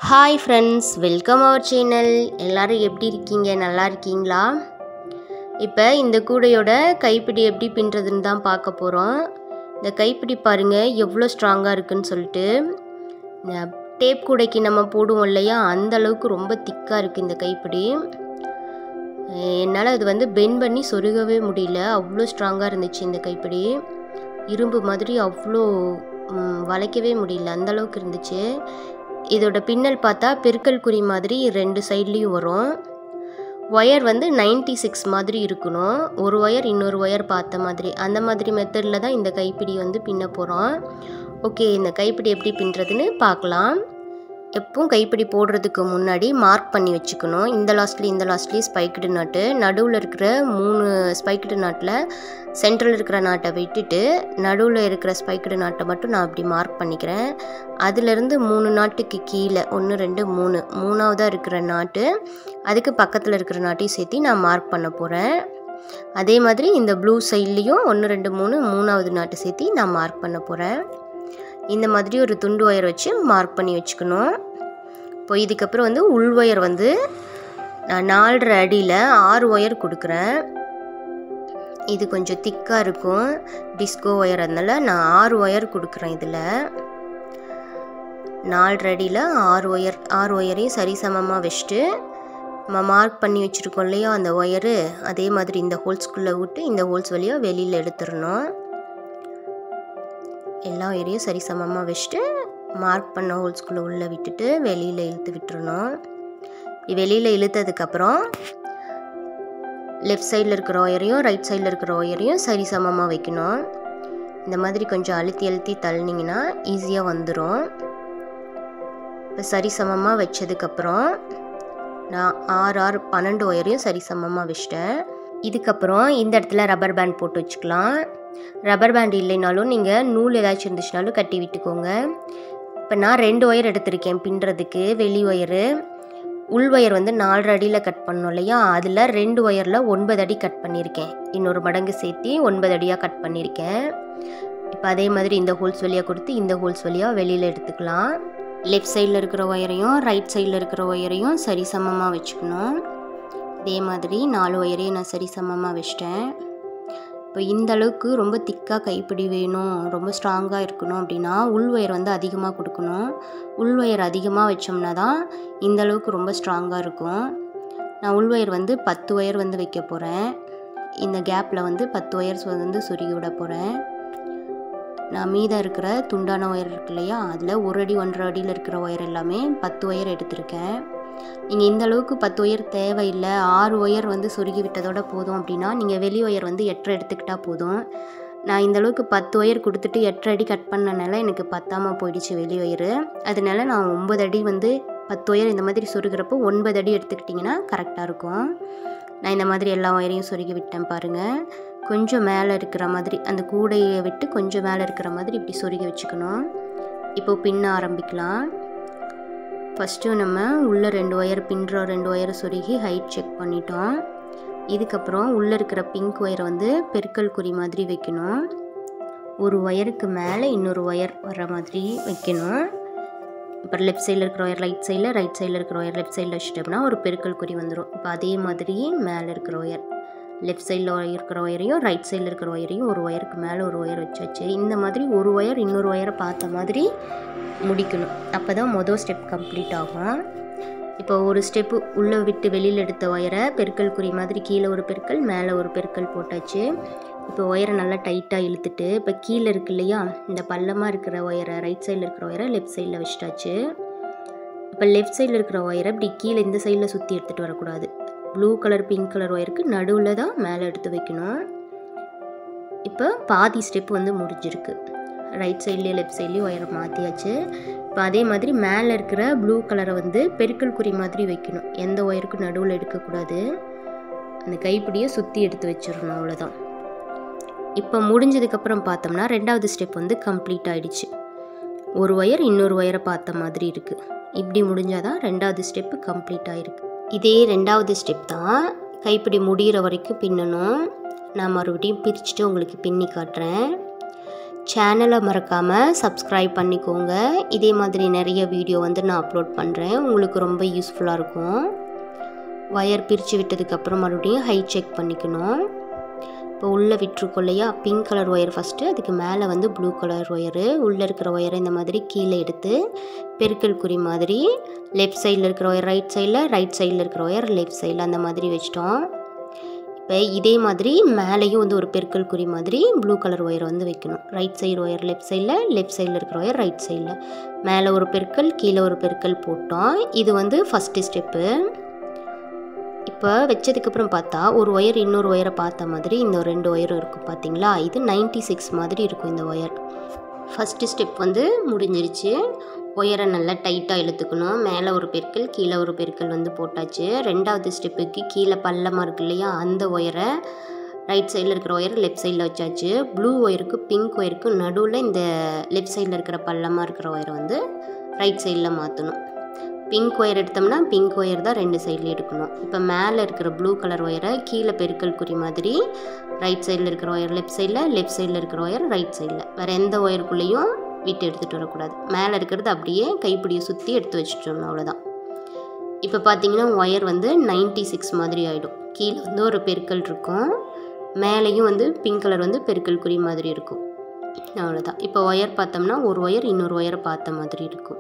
hi friends welcome our channel எல்லாரும் எப்படி இருக்கீங்க நல்லா இருக்கீங்களா இப்போ இந்த கூடையோட கைப்பிடி எப்படி பின்னுறதுன்னு தான் பார்க்க போகிறோம் இந்த கைப்பிடி பாருங்கள் எவ்வளோ ஸ்ட்ராங்காக இருக்குன்னு சொல்லிட்டு இந்த டேப் கூடைக்கு நம்ம போடுவோம் இல்லையா அந்த அளவுக்கு ரொம்ப திக்காக இருக்குது இந்த கைப்பிடி என்னால் அது வந்து பெண்ட் பண்ணி சொருகவே முடியல அவ்வளோ ஸ்ட்ராங்காக இருந்துச்சு இந்த கைப்பிடி இரும்பு மாதிரி அவ்வளோ ம், வளைக்கவே முடியல அந்த அளவுக்கு இருந்துச்சு இதோட பின்னல் பார்த்தா பெருக்கல் குறி மாதிரி ரெண்டு சைட்லேயும் வரும் ஒயர் வந்து 96 சிக்ஸ் மாதிரி இருக்கணும் ஒரு ஒயர் இன்னொரு ஒயர் பார்த்த மாதிரி அந்த மாதிரி மெத்தடில் தான் இந்த கைப்பிடி வந்து பின்ன போகிறோம் ஓகே இந்த கைப்பிடி எப்படி பின்னுறதுன்னு பார்க்கலாம் எப்பவும் கைப்பிடி போடுறதுக்கு முன்னாடி மார்க் பண்ணி வச்சுக்கணும் இந்த லாஸ்ட்லேயும் இந்த அதுலேயும் ஸ்பைக்கடு நாட்டு நடுவில் இருக்கிற மூணு ஸ்பைக்கடு நாட்டில் சென்ட்ரல் இருக்கிற நாட்டை விட்டுட்டு நடுவில் இருக்கிற ஸ்பைக்கடு நாட்டை மட்டும் நான் அப்படி மார்க் பண்ணிக்கிறேன் அதுலேருந்து மூணு நாட்டுக்கு கீழே ஒன்று ரெண்டு மூணு மூணாவதாக இருக்கிற நாட்டு அதுக்கு பக்கத்தில் இருக்கிற நாட்டையும் சேர்த்து நான் மார்க் பண்ண போகிறேன் அதே மாதிரி இந்த ப்ளூ சைட்லேயும் ஒன்று ரெண்டு மூணு மூணாவது நாட்டு சேர்த்து நான் மார்க் பண்ண போகிறேன் இந்த மாதிரி ஒரு துண்டு ஒயர் வச்சு மார்க் பண்ணி வச்சுக்கணும் இப்போ இதுக்கப்புறம் வந்து உள் ஒயர் வந்து நான் நாலரை அடியில் ஆறு ஒயர் கொடுக்குறேன் இது கொஞ்சம் திக்காக இருக்கும் டிஸ்கோ ஒயர் அதனால நான் ஆறு ஒயர் கொடுக்குறேன் இதில் நாலரை அடியில் ஆறு ஒயர் ஆறு ஒயரையும் சரிசமமாக வச்சுட்டு நம்ம மார்க் பண்ணி வச்சுருக்கோம் இல்லையா அந்த ஒயரு அதே மாதிரி இந்த ஹோல்ஸ்குள்ளே விட்டு இந்த ஹோல்ஸ் வழியாக வெளியில் எடுத்துடணும் எல்லா ஒயரையும் சரிசமமாக வச்சுட்டு மார்க் பண்ண ஹோல்ஸ்குள்ளே உள்ளே விட்டுட்டு வெளியில் இழுத்து விட்டுறணும் வெளியில் இழுத்ததுக்கப்புறம் லெஃப்ட் சைடில் இருக்கிற ஒயரையும் ரைட் சைடில் இருக்கிற ஒயரையும் சரிசமமாக வைக்கணும் இந்த மாதிரி கொஞ்சம் அழுத்தி அழுத்தி தள்ளினீங்கன்னா ஈஸியாக வந்துடும் இப்போ சரிசமமாக வச்சதுக்கப்புறம் நான் ஆறு ஆறு பன்னெண்டு ஒயரையும் சரிசமமாக வச்சிட்டேன் இதுக்கப்புறம் இந்த இடத்துல ரப்பர் பேண்ட் போட்டு வச்சுக்கலாம் ரப்பர் பேண்ட் இல்லைனாலும் நீங்கள் நூல் ஏதாச்சும் இருந்துச்சுனாலும் கட்டி விட்டுக்கோங்க இப்போ நான் ரெண்டு ஒயர் எடுத்திருக்கேன் பின்னுறதுக்கு வெளி ஒயரு உள் ஒயர் வந்து நாலரை அடியில் கட் பண்ணோம் இல்லையா அதில் ரெண்டு ஒயரில் ஒன்பது அடி கட் பண்ணியிருக்கேன் இன்னொரு மடங்கு சேர்த்து ஒன்பது அடியாக கட் பண்ணியிருக்கேன் இப்போ அதே மாதிரி இந்த ஹோல்ஸ் வழியாக கொடுத்து இந்த ஹோல்ஸ் வழியாக வெளியில் எடுத்துக்கலாம் லெஃப்ட் சைடில் இருக்கிற ஒயரையும் ரைட் சைடில் இருக்கிற ஒயரையும் சரிசமமாக வச்சுக்கணும் இதே மாதிரி நாலு ஒயரையும் நான் சரிசமமாக வச்சிட்டேன் இப்போ இந்த அளவுக்கு ரொம்ப திக்காக கைப்பிடி வேணும் ரொம்ப ஸ்ட்ராங்காக இருக்கணும் அப்படின்னா உள் ஒயர் வந்து அதிகமாக கொடுக்கணும் உள் ஒயர் அதிகமாக வச்சோம்னா தான் இந்த அளவுக்கு ரொம்ப ஸ்ட்ராங்காக இருக்கும் நான் உள் ஒயர் வந்து பத்து ஒயர் வந்து வைக்க போகிறேன் இந்த கேப்பில் வந்து பத்து ஒயர்ஸ் வந்து சொருகி விட போகிறேன் நான் மீதம் இருக்கிற துண்டான ஒயர் இருக்கு இல்லையா அதில் ஒரு அடி ஒன்றரை அடியில் இருக்கிற ஒயர் எல்லாமே பத்து ஒயர் எடுத்திருக்கேன் நீங்கள் இந்த அளவுக்கு பத்து ஒயர் தேவையில்லை ஆறு ஒயர் வந்து சொருகி விட்டதோட போதும் அப்படின்னா நீங்கள் வெளி ஒயர் வந்து எட்டரை எடுத்துக்கிட்டால் போதும் நான் இந்த அளவுக்கு பத்து ஒயர் கொடுத்துட்டு எட்டரை அடி கட் பண்ணனால எனக்கு பத்தாமல் போயிடுச்சு வெளி ஒயர் அதனால நான் ஒம்பது அடி வந்து பத்து ஒயர் இந்த மாதிரி சொருகிறப்போ ஒன்பது அடி எடுத்துக்கிட்டிங்கன்னா கரெக்டாக இருக்கும் நான் இந்த மாதிரி எல்லா ஒயரையும் சொருகி விட்டேன் பாருங்கள் கொஞ்சம் மேலே இருக்கிற மாதிரி அந்த கூடையை விட்டு கொஞ்சம் மேலே இருக்கிற மாதிரி இப்படி சொருகி வச்சுக்கணும் இப்போ பின்ன ஆரம்பிக்கலாம் ஃபஸ்ட்டு நம்ம உள்ளே ரெண்டு ஒயர் பின்னுற ரெண்டு ஒயரை சொருகி ஹைட் செக் பண்ணிட்டோம் இதுக்கப்புறம் உள்ளே இருக்கிற பிங்க் ஒயரை வந்து பெருக்கல் குறி மாதிரி வைக்கணும் ஒரு ஒயருக்கு மேலே இன்னொரு ஒயர் வர மாதிரி வைக்கணும் இப்போ லெஃப்ட் சைடில் இருக்கிற ஒயர் ரைட் சைடில் ரைட் சைடில் இருக்கிற ஒயர் லெஃப்ட் சைடில் வச்சுட்டோம்னா ஒரு பெருக்கல் குறி வந்துடும் இப்போ அதே மாதிரி மேலே இருக்கிற ஒயர் லெஃப்ட் சைடில் இருக்கிற ஒயரையும் ரைட் சைடில் இருக்கிற ஒயரையும் ஒரு ஒயருக்கு மேலே ஒரு ஒயர் வச்சாச்சு இந்த மாதிரி ஒரு ஒயர் இன்னொரு ஒயரை பார்த்த மாதிரி முடிக்கணும் அப்போ தான் மொதல் ஸ்டெப் கம்ப்ளீட் ஆகும் இப்போ ஒரு ஸ்டெப்பு உள்ளே விட்டு வெளியில் எடுத்த ஒயரை பெருக்கல் குறி மாதிரி கீழே ஒரு பெருக்கல் மேலே ஒரு பெருக்கல் போட்டாச்சு இப்போ ஒயரை நல்லா டைட்டாக இழுத்துட்டு இப்போ கீழே இருக்கு இல்லையா இந்த பள்ளமாக இருக்கிற ஒயரை ரைட் சைடில் இருக்கிற ஒயரை லெஃப்ட் சைடில் வச்சிட்டாச்சு இப்போ லெஃப்ட் சைடில் இருக்கிற ஒயரை இப்படி கீழே இந்த சைடில் சுற்றி எடுத்துகிட்டு வரக்கூடாது ப்ளூ கலர் பிங்க் கலர் ஒயருக்கு நடுவில் தான் மேலே எடுத்து வைக்கணும் இப்போ பாதி ஸ்டெப் வந்து முடிஞ்சிருக்கு ரைட் சைட்லேயும் லெஃப்ட் சைட்லேயும் ஒயரை மாற்றியாச்சு இப்போ அதே மாதிரி மேலே இருக்கிற ப்ளூ கலரை வந்து பெருக்கல் குறி மாதிரி வைக்கணும் எந்த ஒயருக்கும் நடுவில் எடுக்கக்கூடாது அந்த கைப்பிடியை சுற்றி எடுத்து வச்சிடணும் அவ்வளோதான் இப்போ முடிஞ்சதுக்கப்புறம் பார்த்தோம்னா ரெண்டாவது ஸ்டெப் வந்து கம்ப்ளீட் ஆயிடுச்சு ஒரு ஒயர் இன்னொரு ஒயரை பார்த்த மாதிரி இருக்குது இப்படி முடிஞ்சாதான் ரெண்டாவது ஸ்டெப்பு கம்ப்ளீட் ஆகிருக்கு இதே ரெண்டாவது ஸ்டெப் தான் கைப்பிடி முடிகிற வரைக்கும் பின்னணும் நான் மறுபடியும் பிரிச்சுட்டு உங்களுக்கு பின்னி காட்டுறேன் சேனலை மறக்காமல் சப்ஸ்கிரைப் பண்ணிக்கோங்க இதே மாதிரி நிறைய வீடியோ வந்து நான் அப்லோட் பண்ணுறேன் உங்களுக்கு ரொம்ப யூஸ்ஃபுல்லாக இருக்கும் ஒயர் பிரித்து விட்டதுக்கப்புறம் மறுபடியும் ஹைட் செக் பண்ணிக்கணும் இப்போ உள்ளே விட்டுருக்கோம் இல்லையா பிங்க் கலர் ஒயர் ஃபஸ்ட்டு அதுக்கு மேலே வந்து ப்ளூ கலர் ஒயரு உள்ளே இருக்கிற ஒயரை இந்த மாதிரி கீழே எடுத்து பெருக்கல் குறி மாதிரி லெஃப்ட் சைடில் இருக்கிற ஒயர் ரைட் சைடில் ரைட் சைடில் இருக்கிற ஒயர் லெஃப்ட் சைடில் அந்த மாதிரி வச்சிட்டோம் இப்போ இதே மாதிரி மேலேயும் வந்து ஒரு பெருக்கல் குறி மாதிரி ப்ளூ கலர் ஒயரை வந்து வைக்கணும் ரைட் சைடு ஒயர் லெஃப்ட் சைடில் லெஃப்ட் சைடில் இருக்கிற ஒயர் ரைட் சைடில் மேலே ஒரு பெருக்கல் கீழே ஒரு பெருக்கல் போட்டோம் இது வந்து ஃபஸ்ட்டு ஸ்டெப்பு இப்போ வச்சதுக்கப்புறம் பார்த்தா ஒரு ஒயர் இன்னொரு ஒயரை பார்த்த மாதிரி இந்த ரெண்டு ஒயரும் இருக்கும் பார்த்தீங்களா இது நைன்டி சிக்ஸ் மாதிரி இருக்கும் இந்த ஒயர் ஃபஸ்ட்டு ஸ்டெப் வந்து முடிஞ்சிருச்சு ஒயரை நல்லா டைட்டாக இழுத்துக்கணும் மேலே ஒரு பெருக்கல் கீழே ஒரு பெருக்கல் வந்து போட்டாச்சு ரெண்டாவது ஸ்டெப்புக்கு கீழே பள்ளமாக இருக்கு இல்லையா அந்த ஒயரை ரைட் சைடில் இருக்கிற ஒயர் லெஃப்ட் சைடில் வச்சாச்சு ப்ளூ ஒயருக்கு பிங்க் ஒயருக்கு நடுவில் இந்த லெஃப்ட் சைடில் இருக்கிற பள்ளமாக இருக்கிற ஒயரை வந்து ரைட் சைடில் மாற்றணும் பிங்க் ஒயர் எடுத்தோம்னா பிங்க் ஒயர் தான் ரெண்டு சைட்லேயும் எடுக்கணும் இப்போ மேலே இருக்கிற ப்ளூ கலர் ஒயரை கீழே பெருக்கல் குறி மாதிரி ரைட் சைடில் இருக்கிற ஒயர் லெஃப்ட் சைடில் லெஃப்ட் சைடில் இருக்கிற ஒயர் ரைட் சைடில் வேறு எந்த ஒயருக்குள்ளேயும் விட்டு எடுத்துகிட்டு வரக்கூடாது மேலே இருக்கிறது அப்படியே கைப்பிடியை சுற்றி எடுத்து வச்சுட்டோம் அவ்வளோதான் இப்போ பார்த்தீங்கன்னா ஒயர் வந்து நைன்ட்டி சிக்ஸ் மாதிரி ஆகிடும் கீழே வந்து ஒரு பெருக்கல் இருக்கும் மேலேயும் வந்து பிங்க் கலர் வந்து பெருக்கல் குறி மாதிரி இருக்கும் அவ்வளோதான் இப்போ ஒயர் பார்த்தோம்னா ஒரு ஒயர் இன்னொரு ஒயரை பார்த்த மாதிரி இருக்கும்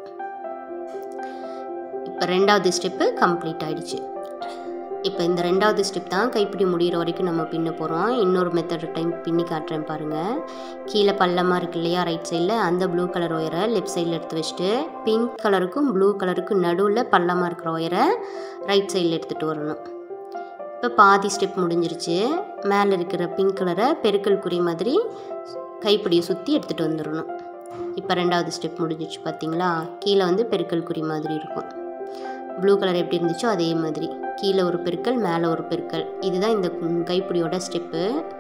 இப்போ ரெண்டாவது ஸ்டெப்பு கம்ப்ளீட் ஆகிடுச்சு இப்போ இந்த ரெண்டாவது ஸ்டெப் தான் கைப்பிடி முடிகிற வரைக்கும் நம்ம பின்ன போகிறோம் இன்னொரு மெத்தட் டைம் பின்னி காட்டுறேன் பாருங்கள் கீழே பள்ளமாக இருக்கு இல்லையா ரைட் சைடில் அந்த ப்ளூ கலர் ஒயரை லெஃப்ட் சைடில் எடுத்து வச்சுட்டு பிங்க் கலருக்கும் ப்ளூ கலருக்கும் நடுவில் பள்ளமாக இருக்கிற ஒயரை ரைட் சைடில் எடுத்துகிட்டு வரணும் இப்போ பாதி ஸ்டெப் முடிஞ்சிருச்சு மேலே இருக்கிற பிங்க் கலரை பெருக்கல் குறி மாதிரி கைப்பிடியை சுற்றி எடுத்துகிட்டு வந்துடணும் இப்போ ரெண்டாவது ஸ்டெப் முடிஞ்சிச்சு பார்த்தீங்களா கீழே வந்து பெருக்கல் குறி மாதிரி இருக்கும் ப்ளூ கலர் எப்படி இருந்துச்சோ அதே மாதிரி கீழே ஒரு பெருக்கல் மேலே ஒரு பெருக்கல் இதுதான் இந்த கைப்பிடியோட ஸ்டெப்பு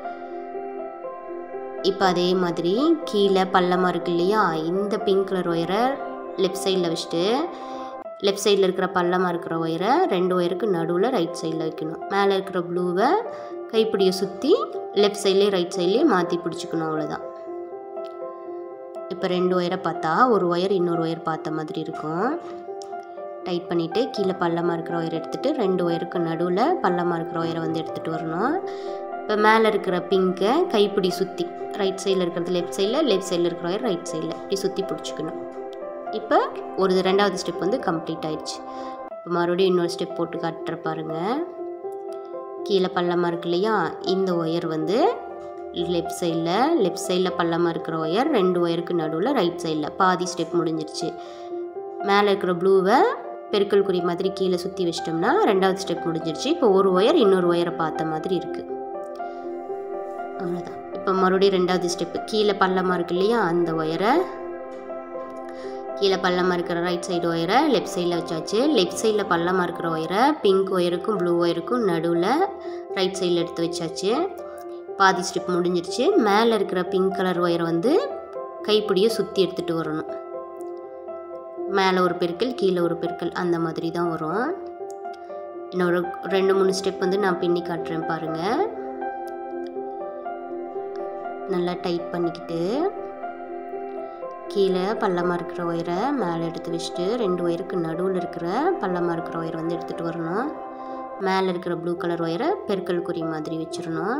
இப்போ அதே மாதிரி கீழே பள்ளமாக இருக்கு இல்லையா இந்த பிங்க் கலர் ஒயரை லெஃப்ட் சைடில் வச்சுட்டு லெஃப்ட் சைடில் இருக்கிற பள்ளமாக இருக்கிற ஒயரை ரெண்டு ஒயருக்கு நடுவில் ரைட் சைடில் வைக்கணும் மேலே இருக்கிற ப்ளூவை கைப்பிடியை சுற்றி லெஃப்ட் சைட்லேயே ரைட் சைட்லேயே மாற்றி பிடிச்சிக்கணும் அவ்வளோதான் இப்போ ரெண்டு ஒயரை பார்த்தா ஒரு ஒயர் இன்னொரு ஒயர் பார்த்த மாதிரி இருக்கும் டைட் பண்ணிவிட்டு கீழே பள்ளமாக இருக்கிற ஒயர் எடுத்துகிட்டு ரெண்டு ஒயருக்கு நடுவில் பள்ளமாக இருக்கிற ஒயரை வந்து எடுத்துகிட்டு வரணும் இப்போ மேலே இருக்கிற பிங்கை கைப்பிடி சுற்றி ரைட் சைடில் இருக்கிறது லெஃப்ட் சைடில் லெஃப்ட் சைடில் இருக்கிற ஒயர் ரைட் சைடில் இப்படி சுற்றி பிடிச்சிக்கணும் இப்போ ஒரு ரெண்டாவது ஸ்டெப் வந்து கம்ப்ளீட் ஆயிடுச்சு இப்போ மறுபடியும் இன்னொரு ஸ்டெப் போட்டு காட்டுற பாருங்கள் கீழே பள்ளமாக இருக்கு இல்லையா இந்த ஒயர் வந்து லெஃப்ட் சைடில் லெஃப்ட் சைடில் பள்ளமாக இருக்கிற ஒயர் ரெண்டு ஒயருக்கு நடுவில் ரைட் சைடில் பாதி ஸ்டெப் முடிஞ்சிருச்சு மேலே இருக்கிற ப்ளூவை பெருக்கல் குறி மாதிரி கீழே சுற்றி வச்சிட்டோம்னா ரெண்டாவது ஸ்டெப் முடிஞ்சிருச்சு இப்போ ஒரு ஒயர் இன்னொரு ஒயரை பார்த்த மாதிரி இருக்குது அவ்வளோதான் இப்போ மறுபடியும் ரெண்டாவது ஸ்டெப்பு கீழே பள்ளமாக இருக்கு இல்லையா அந்த ஒயரை கீழே பள்ளமாக இருக்கிற ரைட் சைடு ஒயரை லெஃப்ட் சைடில் வச்சாச்சு லெஃப்ட் சைடில் பள்ளமாக இருக்கிற ஒயரை பிங்க் ஒயருக்கும் ப்ளூ ஒயருக்கும் நடுவில் ரைட் சைடில் எடுத்து வச்சாச்சு பாதி ஸ்டெப் முடிஞ்சிருச்சு மேலே இருக்கிற பிங்க் கலர் ஒயரை வந்து கைப்பிடியை சுற்றி எடுத்துகிட்டு வரணும் மேலே ஒரு பெருக்கல் கீழே ஒரு பெருக்கல் அந்த மாதிரி தான் வரும் இன்னொரு ரெண்டு மூணு ஸ்டெப் வந்து நான் பின்னி காட்டுறேன் பாருங்கள் நல்லா டைட் பண்ணிக்கிட்டு கீழே பள்ளமாக இருக்கிற ஒயரை மேலே எடுத்து வச்சுட்டு ரெண்டு ஒயருக்கு நடுவில் இருக்கிற பள்ளமாக இருக்கிற ஒயரை வந்து எடுத்துகிட்டு வரணும் மேலே இருக்கிற ப்ளூ கலர் ஒயரை பெருக்கல் குறி மாதிரி வச்சிடணும்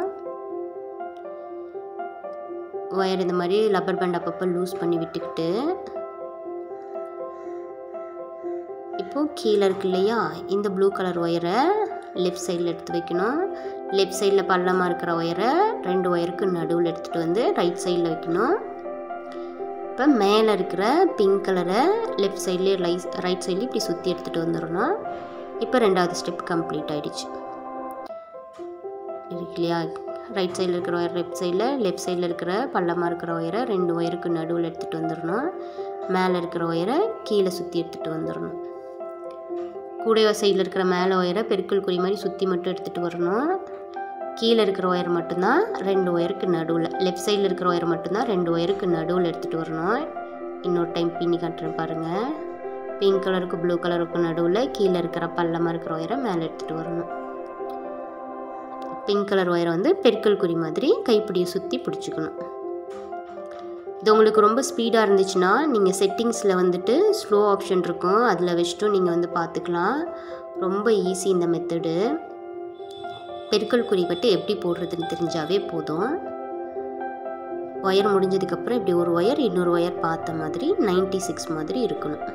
ஒயர் இந்த மாதிரி லப்பர் பேண்ட் அப்பப்போ லூஸ் பண்ணி விட்டுக்கிட்டு இப்போது கீழே இருக்கு இல்லையா இந்த ப்ளூ கலர் ஒயரை லெஃப்ட் சைடில் எடுத்து வைக்கணும் லெஃப்ட் சைடில் பள்ளமாக இருக்கிற ஒயரை ரெண்டு ஒயருக்கு நடுவில் எடுத்துகிட்டு வந்து ரைட் சைடில் வைக்கணும் இப்போ மேலே இருக்கிற பிங்க் கலரை லெஃப்ட் சைட்லேயே ரைட் ரைட் சைட்லேயும் இப்படி சுற்றி எடுத்துகிட்டு வந்துடணும் இப்போ ரெண்டாவது ஸ்டெப் கம்ப்ளீட் ஆகிடுச்சு இருக்கு இல்லையா ரைட் சைடில் இருக்கிற ஒயர் லெஃப்ட் சைடில் லெஃப்ட் சைடில் இருக்கிற பள்ளமாக இருக்கிற ஒயரை ரெண்டு ஒயருக்கு நடுவில் எடுத்துகிட்டு வந்துடணும் மேலே இருக்கிற ஒயரை கீழே சுற்றி எடுத்துகிட்டு வந்துடணும் கூடைய சைடில் இருக்கிற மேலே ஒயரை பெருக்கல் குறி மாதிரி சுற்றி மட்டும் எடுத்துகிட்டு வரணும் கீழே இருக்கிற ஒயர் மட்டும்தான் ரெண்டு ஒயருக்கு நடுவில் லெஃப்ட் சைடில் இருக்கிற ஒயர் மட்டும்தான் ரெண்டு ஒயருக்கு நடுவில் எடுத்துகிட்டு வரணும் இன்னொரு டைம் பின்னி காட்டுறேன் பாருங்கள் பிங்க் கலருக்கு ப்ளூ கலருக்கு நடுவில் கீழே இருக்கிற பள்ளமாக இருக்கிற ஒயரை மேலே எடுத்துகிட்டு வரணும் பிங்க் கலர் ஒயரை வந்து பெருக்கல் குறி மாதிரி கைப்பிடியை சுற்றி பிடிச்சிக்கணும் இது உங்களுக்கு ரொம்ப ஸ்பீடாக இருந்துச்சுன்னா நீங்கள் செட்டிங்ஸில் வந்துட்டு ஸ்லோ ஆப்ஷன் இருக்கும் அதில் வச்சுட்டும் நீங்கள் வந்து பார்த்துக்கலாம் ரொம்ப ஈஸி இந்த மெத்தடு பெருக்கல் குறி பட்டு எப்படி போடுறதுன்னு தெரிஞ்சாவே போதும் ஒயர் முடிஞ்சதுக்கப்புறம் இப்படி ஒரு ஒயர் இன்னொரு ஒயர் பார்த்த மாதிரி நைன்டி சிக்ஸ் மாதிரி இருக்கணும்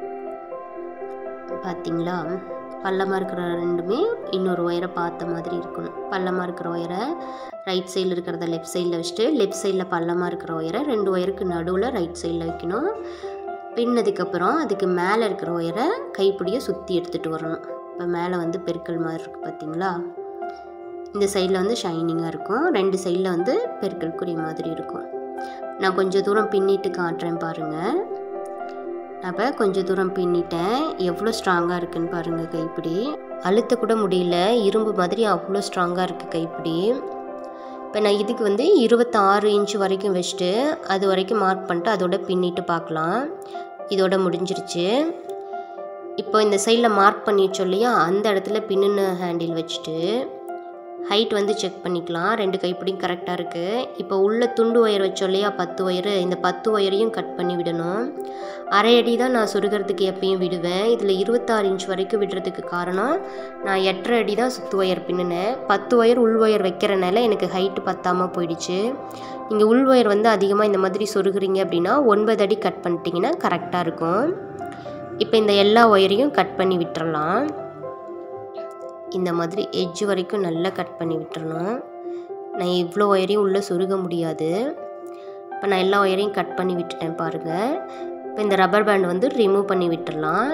பார்த்தீங்களா பள்ளமாக இருக்கிற ரெண்டுமே இன்னொரு ஒயரை பார்த்த மாதிரி இருக்கணும் பள்ளமாக இருக்கிற ஒயரை ரைட் சைடில் இருக்கிறத லெஃப்ட் சைடில் வச்சுட்டு லெஃப்ட் சைடில் பள்ளமாக இருக்கிற ஒயரை ரெண்டு ஒயருக்கு நடுவில் ரைட் சைடில் வைக்கணும் பின்னதுக்கப்புறம் அதுக்கு மேலே இருக்கிற ஒயரை கைப்பிடியை சுற்றி எடுத்துகிட்டு வரணும் இப்போ மேலே வந்து பெருக்கல் மாதிரி இருக்குது பார்த்தீங்களா இந்த சைடில் வந்து ஷைனிங்காக இருக்கும் ரெண்டு சைடில் வந்து பெருக்கல் குறி மாதிரி இருக்கும் நான் கொஞ்சம் தூரம் பின்னிட்டு காட்டுறேன் பாருங்கள் அப்போ கொஞ்சம் தூரம் பின்னிட்டேன் எவ்வளோ ஸ்ட்ராங்காக இருக்குன்னு பாருங்கள் கைப்பிடி அழுத்த கூட முடியல இரும்பு மாதிரி அவ்வளோ ஸ்ட்ராங்காக இருக்குது கைப்பிடி இப்போ நான் இதுக்கு வந்து இருபத்தாறு இன்ச் வரைக்கும் வச்சுட்டு அது வரைக்கும் மார்க் பண்ணிட்டு அதோட பின்னிட்டு பார்க்கலாம் இதோட முடிஞ்சிருச்சு இப்போ இந்த சைடில் மார்க் பண்ணிடுச்சோம் இல்லையா அந்த இடத்துல பின்னுன ஹேண்டில் வச்சுட்டு ஹைட் வந்து செக் பண்ணிக்கலாம் ரெண்டு கைப்பிடியும் கரெக்டாக இருக்குது இப்போ உள்ள துண்டு ஒயர் வச்சோம் இல்லையா பத்து ஒயரு இந்த பத்து ஒயரையும் கட் பண்ணி விடணும் அரை அடி தான் நான் சொருகிறதுக்கு எப்பயும் விடுவேன் இதில் இருபத்தாறு இன்ச் வரைக்கும் விடுறதுக்கு காரணம் நான் எட்டரை அடி தான் சுத்து ஒயர் பின்னுனேன் பத்து ஒயர் உள் ஒயர் வைக்கிறனால எனக்கு ஹைட்டு பத்தாமல் போயிடுச்சு நீங்கள் உள் ஒயர் வந்து அதிகமாக இந்த மாதிரி சொருகிறீங்க அப்படின்னா ஒன்பது அடி கட் பண்ணிட்டீங்கன்னா கரெக்டாக இருக்கும் இப்போ இந்த எல்லா ஒயரையும் கட் பண்ணி விட்டுறலாம் இந்த மாதிரி எட்ஜ் வரைக்கும் நல்லா கட் பண்ணி விட்டுறணும் நான் இவ்வளோ ஒயரையும் உள்ளே சொருக முடியாது இப்போ நான் எல்லா ஒயரையும் கட் பண்ணி விட்டுட்டேன் பாருங்கள் இப்போ இந்த ரப்பர் பேண்ட் வந்து ரிமூவ் பண்ணி விட்டுறலாம்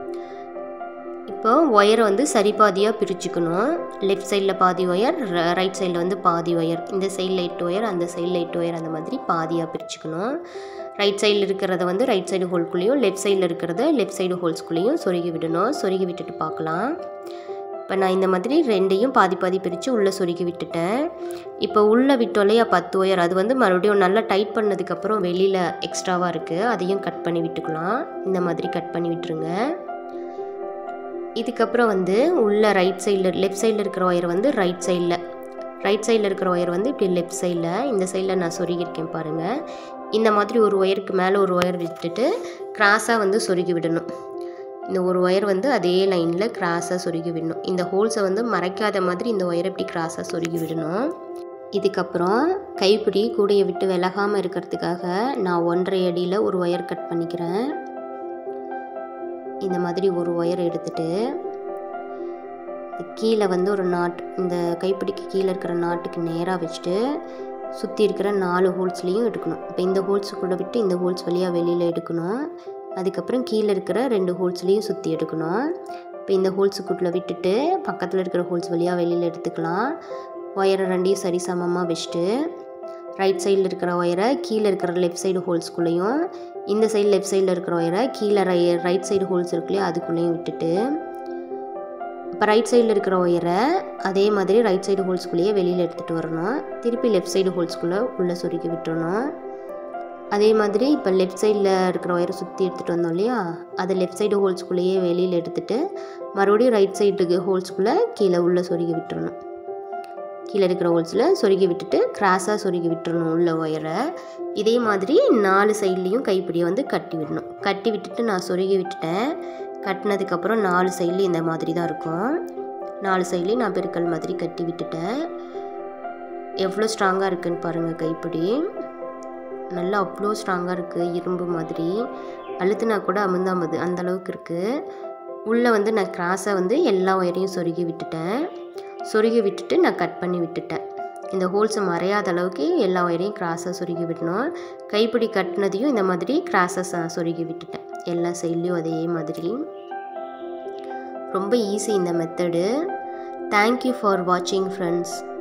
இப்போ ஒயரை வந்து சரி பாதியாக பிரிச்சுக்கணும் லெஃப்ட் சைடில் பாதி ஒயர் ரைட் சைடில் வந்து பாதி ஒயர் இந்த சைடில் எட்டு ஒயர் அந்த சைடில் எட்டு ஒயர் அந்த மாதிரி பாதியாக பிரிச்சுக்கணும் ரைட் சைடில் இருக்கிறத வந்து ரைட் சைடு ஹோல்குள்ளேயும் லெஃப்ட் சைடில் இருக்கிறத லெஃப்ட் சைடு ஹோல்ஸ்குள்ளேயும் சொருகி விடணும் சொருகி விட்டுட்டு பார்க்கலாம் இப்போ நான் இந்த மாதிரி ரெண்டையும் பாதி பாதி பிரித்து உள்ளே சொருகி விட்டுட்டேன் இப்போ உள்ளே விட்டோம் இல்லையா பத்து ஒயர் அது வந்து மறுபடியும் நல்லா டைட் பண்ணதுக்கப்புறம் வெளியில் எக்ஸ்ட்ராவாக இருக்குது அதையும் கட் பண்ணி விட்டுக்கலாம் இந்த மாதிரி கட் பண்ணி விட்டுருங்க இதுக்கப்புறம் வந்து உள்ள ரைட் சைடில் லெஃப்ட் சைடில் இருக்கிற ஒயர் வந்து ரைட் சைடில் ரைட் சைடில் இருக்கிற ஒயர் வந்து இப்படி லெஃப்ட் சைடில் இந்த சைடில் நான் சொருகியிருக்கேன் பாருங்கள் இந்த மாதிரி ஒரு ஒயருக்கு மேலே ஒரு ஒயர் விட்டுட்டு கிராஸாக வந்து சொருகி விடணும் இந்த ஒரு ஒயர் வந்து அதே லைனில் கிராஸாக சொருகி விடணும் இந்த ஹோல்ஸை வந்து மறைக்காத மாதிரி இந்த ஒயரை இப்படி கிராஸாக சொருகி விடணும் இதுக்கப்புறம் கைப்பிடி கூடையை விட்டு விலகாமல் இருக்கிறதுக்காக நான் ஒன்றரை அடியில் ஒரு ஒயர் கட் பண்ணிக்கிறேன் இந்த மாதிரி ஒரு ஒயர் எடுத்துட்டு கீழே வந்து ஒரு நாட் இந்த கைப்பிடிக்கு கீழே இருக்கிற நாட்டுக்கு நேராக வச்சுட்டு சுற்றி இருக்கிற நாலு ஹோல்ஸ்லேயும் எடுக்கணும் இப்போ இந்த ஹோல்ஸுக்குள்ளே விட்டு இந்த ஹோல்ஸ் வழியாக வெளியில் எடுக்கணும் அதுக்கப்புறம் கீழே இருக்கிற ரெண்டு ஹோல்ஸ்லேயும் சுற்றி எடுக்கணும் இப்போ இந்த ஹோல்ஸுக்குள்ளே விட்டுட்டு பக்கத்தில் இருக்கிற ஹோல்ஸ் வழியாக வெளியில் எடுத்துக்கலாம் ஒயரை ரெண்டையும் சரி சமமாக வச்சுட்டு ரைட் சைடில் இருக்கிற ஒயரை கீழே இருக்கிற லெஃப்ட் சைடு ஹோல்ஸ்குள்ளேயும் இந்த சைடு லெஃப்ட் சைடில் இருக்கிற ஒயரை கீழே ரை ரைட் சைடு ஹோல்ஸ் இருக்குல்லையோ அதுக்குள்ளேயும் விட்டுட்டு இப்போ ரைட் சைடில் இருக்கிற ஒயரை அதே மாதிரி ரைட் சைடு ஹோல்ஸ்குள்ளேயே வெளியில் எடுத்துகிட்டு வரணும் திருப்பி லெஃப்ட் சைடு ஹோல்ஸ்குள்ளே உள்ளே சொருக்கி விட்டுறணும் அதே மாதிரி இப்போ லெஃப்ட் சைடில் இருக்கிற ஒயரை சுற்றி எடுத்துகிட்டு வந்தோம் இல்லையா அதை லெஃப்ட் சைடு ஹோல்ஸ்குள்ளேயே வெளியில் எடுத்துகிட்டு மறுபடியும் ரைட் சைடுக்கு ஹோல்ஸ்குள்ளே கீழே உள்ளே சொருகி விட்டுறணும் கீழே இருக்கிற ஹோல்ஸில் சொருகி விட்டுட்டு கிராஸாக சொருகி விட்டுறணும் உள்ள ஒயரை இதே மாதிரி நாலு சைட்லேயும் கைப்பிடியை வந்து கட்டி விடணும் கட்டி விட்டுட்டு நான் சொருகி விட்டுட்டேன் கட்டினதுக்கப்புறம் நாலு சைட்லேயும் இந்த மாதிரி தான் இருக்கும் நாலு சைட்லேயும் நான் பெருக்கல் மாதிரி கட்டி விட்டுட்டேன் எவ்வளோ ஸ்ட்ராங்காக இருக்குன்னு பாருங்கள் கைப்பிடி நல்லா அவ்வளோ ஸ்ட்ராங்காக இருக்குது இரும்பு மாதிரி அழுத்துனா கூட அமுந்தாமது அந்த அளவுக்கு இருக்குது உள்ளே வந்து நான் கிராஸாக வந்து எல்லா ஒயரையும் சொருகி விட்டுட்டேன் சொருகி விட்டுட்டு நான் கட் பண்ணி விட்டுட்டேன் இந்த ஹோல்ஸை மறையாத அளவுக்கு எல்லா ஒயரையும் கிராஸாக சொருகி விடணும் கைப்பிடி கட்டினதையும் இந்த மாதிரி கிராஸாக சொருகி விட்டுட்டேன் எல்லா சைட்லேயும் அதே மாதிரி ரொம்ப ஈஸி இந்த மெத்தடு தேங்க்யூ ஃபார் வாட்சிங் ஃப்ரெண்ட்ஸ்